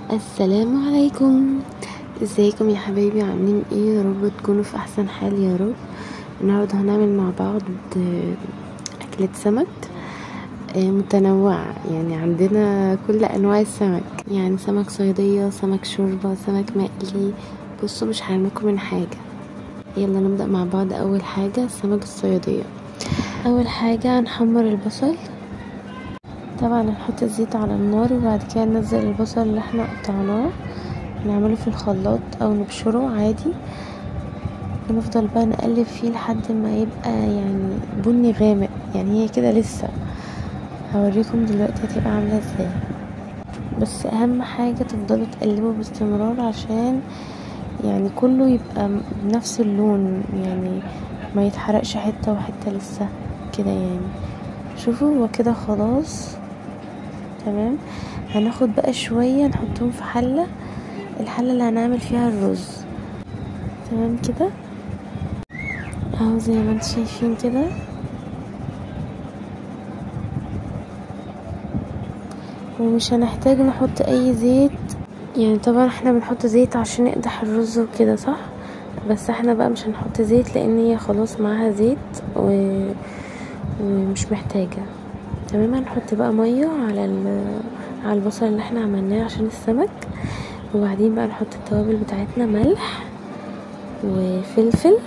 السلام عليكم ازيكم يا حبايبي عاملين ايه يا رب تكونوا في احسن حال يا رب النهارده هنعمل مع بعض اكلة سمك متنوعة يعني عندنا كل انواع السمك يعني سمك صيادية سمك شوربة سمك مقلي بصوا مش هرميكم من حاجة يلا نبدأ مع بعض اول حاجة السمك الصيادية اول حاجة هنحمر البصل طبعا هنحط الزيت على النار وبعد كده ننزل البصل اللي احنا قطعناه نعمله في الخلاط او نبشره عادي ونفضل بقى نقلب فيه لحد ما يبقى يعني بني غامق يعني هي كده لسه هوريكم دلوقتي هتبقى عامله ازاي بس اهم حاجه تفضلوا تقلبوا باستمرار عشان يعني كله يبقى بنفس اللون يعني ما يتحرقش حته وحته لسه كده يعني شوفوا هو كده خلاص تمام هناخد بقى شويه نحطهم في حله الحله اللي هنعمل فيها الرز تمام كده اهو زي ما انتم شايفين كده ومش هنحتاج نحط اي زيت يعني طبعا احنا بنحط زيت عشان نقدح الرز وكده صح بس احنا بقى مش هنحط زيت لان هي خلاص معاها زيت و... ومش محتاجه تمام هنحط بقى ميه على على البصل اللي احنا عملناه عشان السمك وبعدين بقى نحط التوابل بتاعتنا ملح وفلفل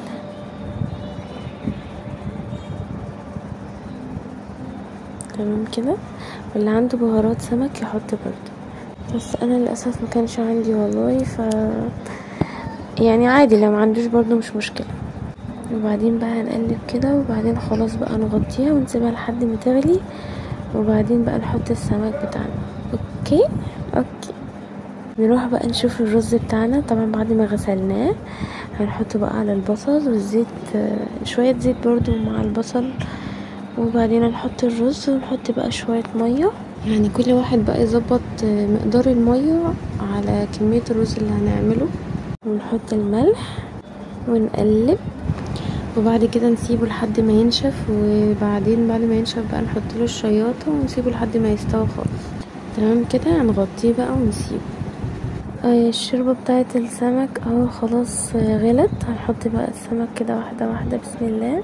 تمام كده واللي عنده بهارات سمك يحط برضه بس انا للاسف ما كانش عندي والله ف يعني عادي لو ما عندوش برضه مش مشكله وبعدين بقى هنقلب كده وبعدين خلاص بقى نغطيها ونسيبها لحد ما تغلي وبعدين بقى نحط السمك بتاعنا اوكي اوكي نروح بقى نشوف الرز بتاعنا طبعا بعد ما غسلناه هنحطه بقى على البصل والزيت شوية زيت برضو مع البصل وبعدين نحط الرز ونحط بقى شوية مية يعني كل واحد بقى يظبط مقدار المية على كمية الرز اللي هنعمله ونحط الملح ونقلب وبعد كده نسيبه لحد ما ينشف وبعدين بعد ما ينشف بقى نحط له الشياطة ونسيبه لحد ما يستوي خالص تمام كده هنغطيه بقى ونسيبه آه الشوربة بتاعت السمك اهو خلاص غلت هنحط بقى السمك كده واحدة واحدة بسم الله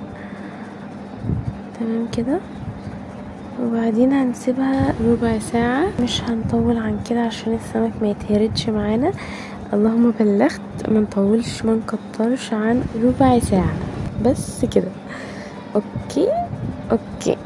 تمام كده وبعدين هنسيبها ربع ساعة مش هنطول عن كده عشان السمك ما يتهردش معانا اللهم بلغت ما نطولش ما نكترش عن ربع ساعة بس كده اوكي اوكي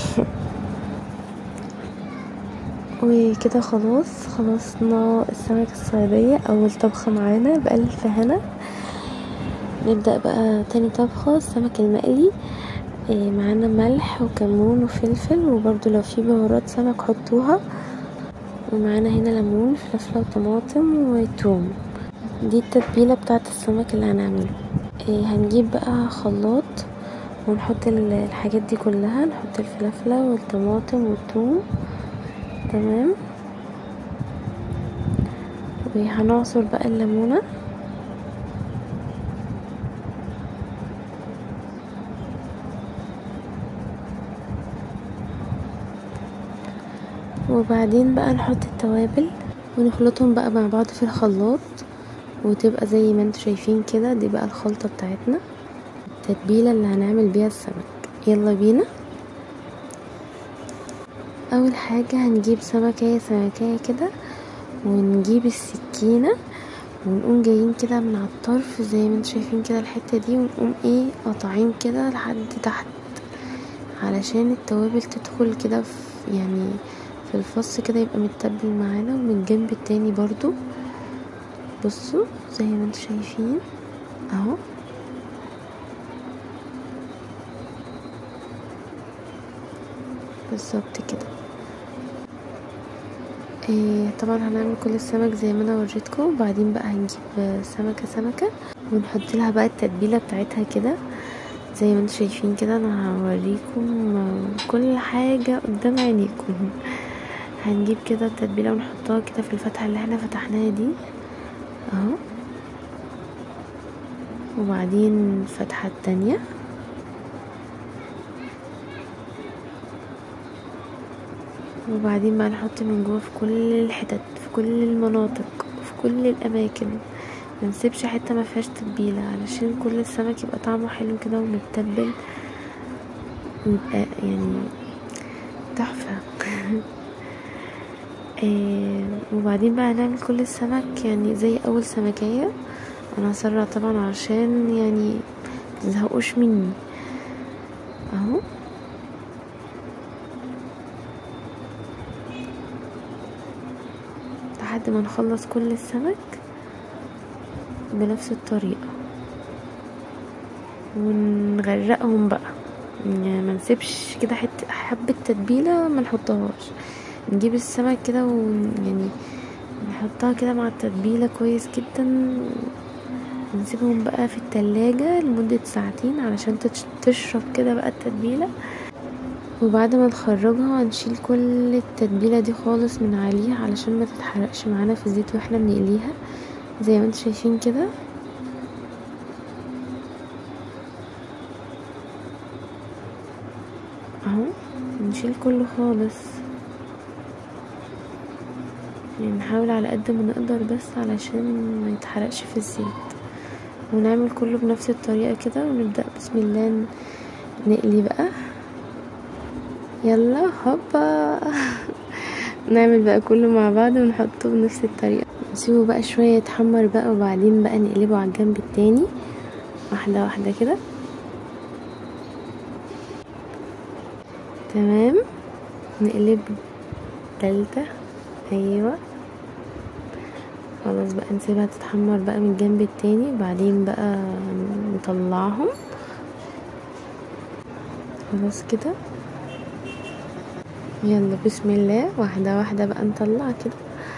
وكده خلاص خلصنا السمك الصيادية اول طبخة معانا بألف هنا نبدأ بقى تاني طبخة السمك المقلي إيه معانا ملح وكمون وفلفل وبرده لو في بهارات سمك حطوها ومعانا هنا ليمون فلفلة وطماطم وتوم دي التتبيلة بتاعت السمك اللي هنعمله إيه هنجيب بقى خلاط ونحط الحاجات دي كلها نحط الفلفلة والطماطم والثوم تمام وهنعصر بقى الليمونة وبعدين بقى نحط التوابل ونخلطهم بقى مع بعض في الخلاط وتبقى زي ما انتوا شايفين كده دي بقى الخلطة بتاعتنا التتبيلة اللي هنعمل بيها السمك يلا بينا اول حاجة هنجيب سمكية سمكية كده ونجيب السكينة ونقوم جايين كده من على الطرف زي ما انتوا شايفين كده الحتة دي ونقوم ايه قاطعين كده لحد تحت علشان التوابل تدخل كده في يعني في الفص كده يبقى متبل معانا ومن الجنب التاني برضو بصوا زي ما انتوا شايفين اهو بالظبط كده إيه طبعا هنعمل كل السمك زي ما انا وريتكم وبعدين بقى هنجيب سمكة سمكة ونحط لها بقى التتبيلة بتاعتها كده زي ما انتوا شايفين كده انا هوريكم كل حاجة قدام عينيكم هنجيب كده التتبيلة ونحطها كده في الفتحة اللي احنا فتحناها دي اهو وبعدين الفتحة التانية وبعدين بقى نحط من جوه في كل الحتت في كل المناطق في كل الاماكن ما نسيبش حته ما فيهاش تتبيله علشان كل السمك يبقى طعمه حلو كده ومتبل ويبقى يعني تحفه آه وبعدين بقى هنعمل كل السمك يعني زي اول سمكية انا هسرع طبعا عشان يعني متزهقوش مني اهو لحد ما نخلص كل السمك بنفس الطريقة ونغرقهم بقى يعني ما نسيبش كده حته حبه تتبيله ما نحطهاش نجيب السمك كده ويعني نحطها كده مع التتبيله كويس جدا ونسيبهم بقى في التلاجة لمدة ساعتين علشان تشرب كده بقى التتبيلة وبعد ما نخرجها هنشيل كل التتبيلة دي خالص من عليها علشان ما تتحرقش معانا في الزيت واحنا بنقليها زي ما انتم شايفين كده اهو نشيل كله خالص يعني نحاول على قد ما نقدر بس علشان ما يتحرقش في الزيت ونعمل كله بنفس الطريقة كده ونبدأ بسم الله نقلي بقى يلا هوبا نعمل بقى كله مع بعض ونحطه بنفس الطريقة نسيبه بقى شوية يتحمر بقى وبعدين بقى نقلبه على الجنب التاني واحدة واحدة كده تمام نقلب تالتة ايوه خلاص بقى نسيبها تتحمر بقى من الجنب التاني وبعدين بقى نطلعهم خلاص كده يلا بسم الله واحدة واحدة بقى نطلع كده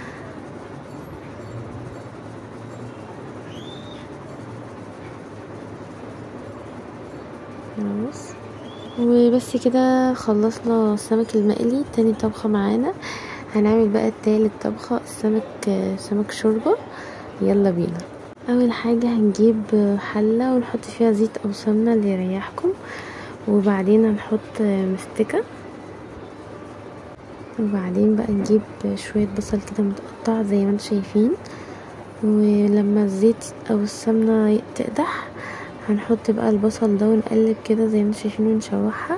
خلاص وبس كده خلصنا السمك المقلي تاني طبخة معانا هنعمل بقى التالت طبخة السمك سمك شوربة يلا بينا اول حاجة هنجيب حلة ونحط فيها زيت او سمنة اللي يريحكم وبعدين هنحط مستكة وبعدين بقى نجيب شوية بصل كده متقطع زي ما انتم شايفين ولما الزيت او السمنة تقدح هنحط بقى البصل ده ونقلب كده زي ما انتم شايفين ونشوحها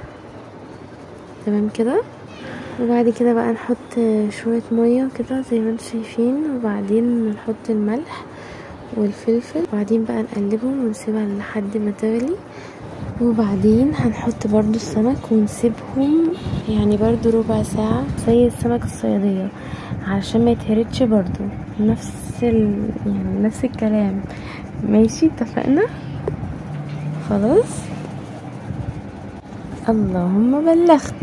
تمام كده وبعد كده بقى نحط شوية مية كده زي ما انتم شايفين وبعدين نحط الملح والفلفل وبعدين بقى نقلبهم ونسيبها لحد ما تغلي وبعدين هنحط برضو السمك ونسيبهم يعني برضو ربع ساعة زي السمك الصيادية علشان ما يتهرتش برضو نفس ال... يعني نفس الكلام ماشي اتفقنا خلاص اللهم بلغت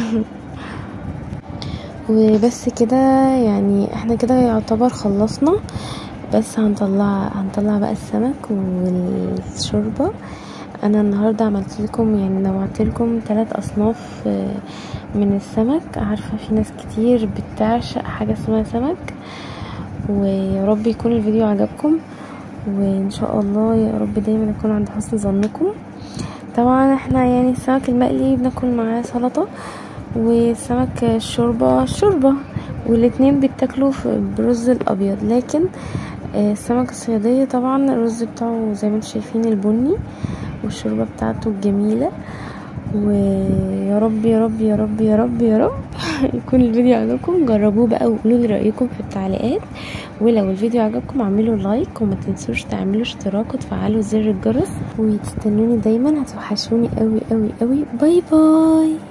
وبس كده يعني احنا كده يعتبر خلصنا بس هنطلع هنطلع بقى السمك والشوربه انا النهارده عملت لكم يعني نوعت لكم ثلاث اصناف من السمك عارفه في ناس كتير بتعشق حاجه اسمها سمك ويا رب يكون الفيديو عجبكم وان شاء الله يا رب دايما اكون عند حسن ظنكم طبعا احنا يعني السمك المقلي بناكل معاه سلطه والسمك الشوربه شوربه والاتنين بيتاكلوا بالرز الابيض لكن السمك الصياديه طبعا الرز بتاعه زي ما انتم شايفين البني والشوربه بتاعته الجميله ويا رب يا رب يا رب يا رب يا رب يكون الفيديو عجبكم جربوه بقى وقولوا لي رايكم في التعليقات ولو الفيديو عجبكم اعملوا لايك وما تنسوش تعملوا اشتراك وتفعلوا زر الجرس وتستنوني دايما هتوحشوني قوي قوي قوي باي باي